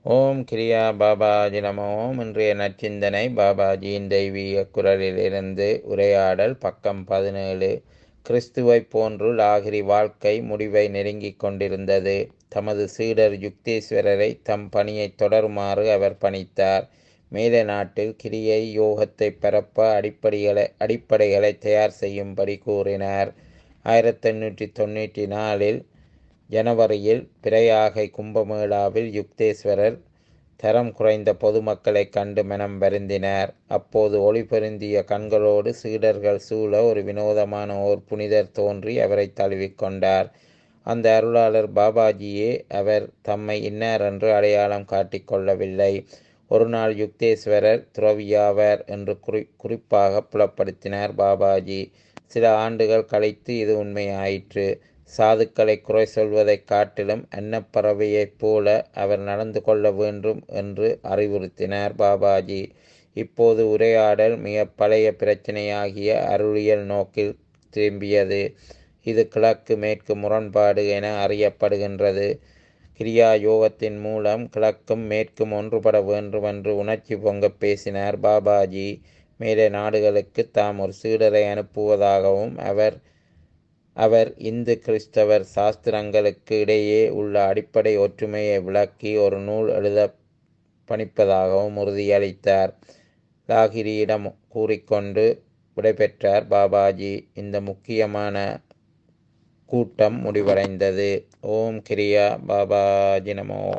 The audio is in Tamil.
ஓம் கிரியா பாபாஜி நம ஓம் இன்றைய நச்சிந்தனை பாபாஜியின் தெய்வீக குரலிலிருந்து உரையாடல் பக்கம் பதினேழு கிறிஸ்துவைப் போன்று லாகிரி வாழ்க்கை முடிவை நெருங்கிக் கொண்டிருந்தது தமது சீடர் யுக்தேஸ்வரரை தம் பணியை தொடருமாறு அவர் பணித்தார் மேலே நாட்டில் கிரியை யோகத்தை பரப்ப அடிப்படைகளை அடிப்படைகளை தயார் செய்யும்படி கூறினார் ஆயிரத்தி எண்ணூற்றி தொண்ணூற்றி நாலில் ஜனவரியில் பிரயாகை கும்பமேளாவில் யுக்தேஸ்வரர் தரம் குறைந்த பொதுமக்களை கண்டு மனம் வருந்தினார் அப்போது ஒளி பொருந்திய கண்களோடு சீடர்கள் சூழ ஒரு வினோதமான ஓர் புனிதர் தோன்றி அவரை தழுவிக்கொண்டார் அந்த அருளாளர் பாபாஜியே அவர் தம்மை இன்னார் என்று அடையாளம் காட்டிக்கொள்ளவில்லை ஒரு நாள் யுக்தேஸ்வரர் துறவியாவர் என்று குறி குறிப்பாக புலப்படுத்தினார் பாபாஜி சில ஆண்டுகள் கழித்து இது உண்மையாயிற்று சாதுக்களை குறை சொல்வதைக் காட்டிலும் அன்னப்பறவையைப் போல அவர் நடந்து கொள்ள வேண்டும் என்று அறிவுறுத்தினார் பாபாஜி இப்போது உரையாடல் மிக பழைய பிரச்சனையாகிய அருளியல் நோக்கில் திரும்பியது இது கிழக்கு மேற்கு முரண்பாடு என அறியப்படுகின்றது கிரியா யோகத்தின் மூலம் கிழக்கும் மேற்கும் ஒன்றுபட வேண்டும் என்று உணர்ச்சி பொங்க பேசினார் பாபாஜி மேலே நாடுகளுக்கு தாம் ஒரு சீடரை அனுப்புவதாகவும் அவர் அவர் இந்து கிறிஸ்தவர் சாஸ்திரங்களுக்கு இடையே உள்ள அடிப்படை ஒற்றுமையை விளக்கி ஒரு நூல் எழுத பணிப்பதாகவும் உறுதியளித்தார் லாகிரியிடம் கூறிக்கொண்டு விடைபெற்றார் பாபாஜி இந்த முக்கியமான கூட்டம் முடிவடைந்தது ஓம் கிரியா பாபாஜி நமோ